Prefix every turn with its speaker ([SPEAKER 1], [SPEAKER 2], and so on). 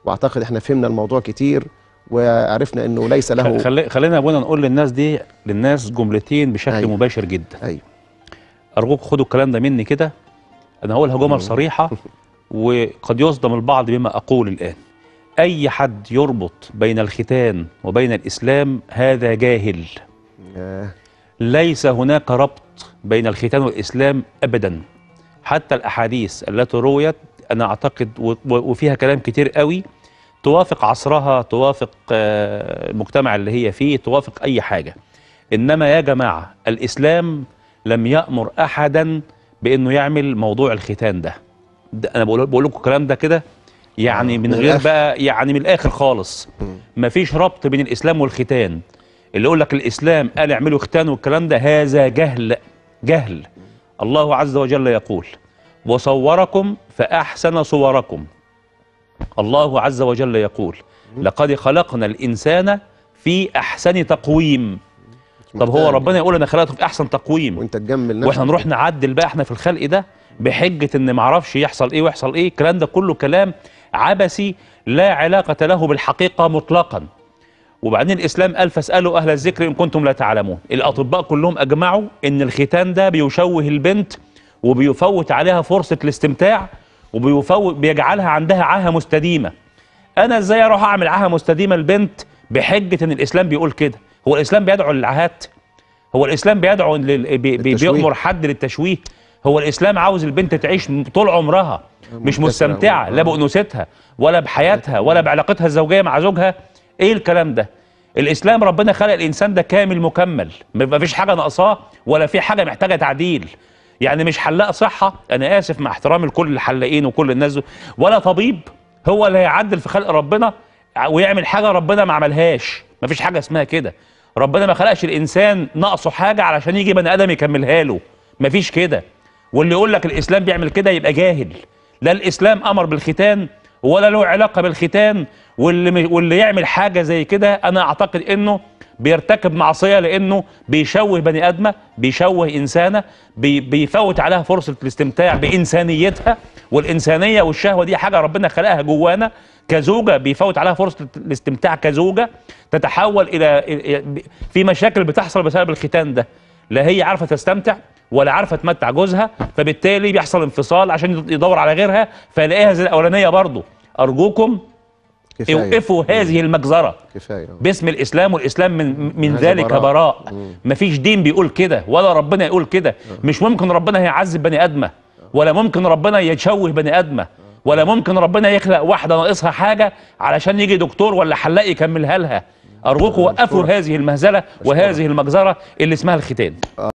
[SPEAKER 1] واعتقد احنا فهمنا الموضوع كتير وعرفنا انه ليس له
[SPEAKER 2] خلي خلينا ابونا نقول للناس دي للناس جملتين بشكل
[SPEAKER 1] أيوة.
[SPEAKER 2] مباشر جدا
[SPEAKER 1] ايوه
[SPEAKER 2] ارجوك خدوا الكلام ده مني كده انا هقولها جمل صريحه وقد يصدم البعض بما اقول الان اي حد يربط بين الختان وبين الاسلام هذا جاهل
[SPEAKER 1] آه،
[SPEAKER 2] ليس هناك ربط بين الختان والاسلام ابدا حتى الاحاديث التي رويت انا اعتقد و- و- وفيها كلام كتير قوي توافق عصرها توافق آه، المجتمع اللي هي فيه توافق اي حاجه انما يا جماعه الاسلام لم يامر احدا بانه يعمل موضوع الختان ده, ده انا بقول بقول لكم الكلام ده كده يعني
[SPEAKER 1] آه،
[SPEAKER 2] من
[SPEAKER 1] من
[SPEAKER 2] غير
[SPEAKER 1] الآخر.
[SPEAKER 2] بقى يعني من الاخر خالص
[SPEAKER 1] مم.
[SPEAKER 2] مفيش ربط بين الاسلام والختان اللي يقول لك الاسلام قال اعملوا ختان والكلام ده هذا جهل جهل الله عز وجل يقول وصوركم فاحسن صوركم الله عز وجل يقول لقد خلقنا الانسان في احسن تقويم طب هو
[SPEAKER 1] محتاج.
[SPEAKER 2] ربنا يقول انا خلقته في احسن تقويم
[SPEAKER 1] وانت تجمل نفسك
[SPEAKER 2] واحنا نروح نعدل بقى احنا في الخلق ده بحجه ان معرفش يحصل ايه ويحصل ايه الكلام ده كله كلام عبثي لا علاقه له بالحقيقه مطلقا وبعدين الاسلام قال فاسالوا اهل الذكر ان كنتم لا تعلمون الاطباء كلهم اجمعوا ان الختان ده بيشوه البنت وبيفوت عليها فرصه الاستمتاع وبيفوت بيجعلها عندها عاهه مستديمه انا ازاي اروح اعمل عاهه مستديمه لبنت بحجه ان الاسلام بيقول كده هو الاسلام بيدعو للعاهات هو الاسلام بيدعو لل... بي... بي...
[SPEAKER 1] للتشويه.
[SPEAKER 2] بيأمر حد للتشويه هو الاسلام عاوز البنت تعيش طول عمرها مش
[SPEAKER 1] مبتكرة
[SPEAKER 2] مستمتعه لا
[SPEAKER 1] و-
[SPEAKER 2] بانوثتها ولا بحياتها ولا بعلاقتها الزوجيه مع زوجها ايه الكلام ده الاسلام ربنا خلق الانسان ده كامل مكمل ما فيش حاجه ناقصاه ولا في حاجه محتاجه تعديل يعني مش حلاق صحه انا اسف مع احترامي لكل الحلاقين وكل الناس دول، ولا طبيب هو اللي هيعدل في خلق ربنا ويعمل حاجه ربنا ما عملهاش ما فيش حاجه اسمها كده ربنا ما خلقش الانسان ناقصه حاجه علشان يجي بني ادم يكملها له ما فيش كده واللي يقول لك الاسلام بيعمل كده يبقى جاهل لا الاسلام امر بالختان ولا له علاقه بالختان واللي واللي يعمل حاجه زي كده انا اعتقد انه بيرتكب معصيه لانه بيشوه بني ادمه بيشوه انسانه بي بيفوت عليها فرصه الاستمتاع بانسانيتها والانسانيه والشهوه دي حاجه ربنا خلقها جوانا كزوجه بيفوت عليها فرصه الاستمتاع كزوجه تتحول الى في مشاكل بتحصل بسبب الختان ده لا هي عارفه تستمتع ولا عارفه تمتع جوزها فبالتالي بيحصل انفصال عشان يدور على غيرها فيلاقيها زي الاولانيه برضه ارجوكم
[SPEAKER 1] كفايه
[SPEAKER 2] اوقفوا هذه المجزره
[SPEAKER 1] كفايه
[SPEAKER 2] باسم الاسلام والاسلام من من
[SPEAKER 1] هذا
[SPEAKER 2] ذلك
[SPEAKER 1] براء.
[SPEAKER 2] براء
[SPEAKER 1] مم.
[SPEAKER 2] مفيش دين بيقول كده ولا ربنا يقول كده مش ممكن ربنا هيعذب بني ادمه ولا ممكن ربنا يشوه بني ادمه ولا ممكن ربنا يخلق واحده ناقصها حاجه علشان يجي دكتور ولا حلاق يكملها لها ارجوكم وقفوا هذه المهزله وهذه المجزره اللي اسمها الختان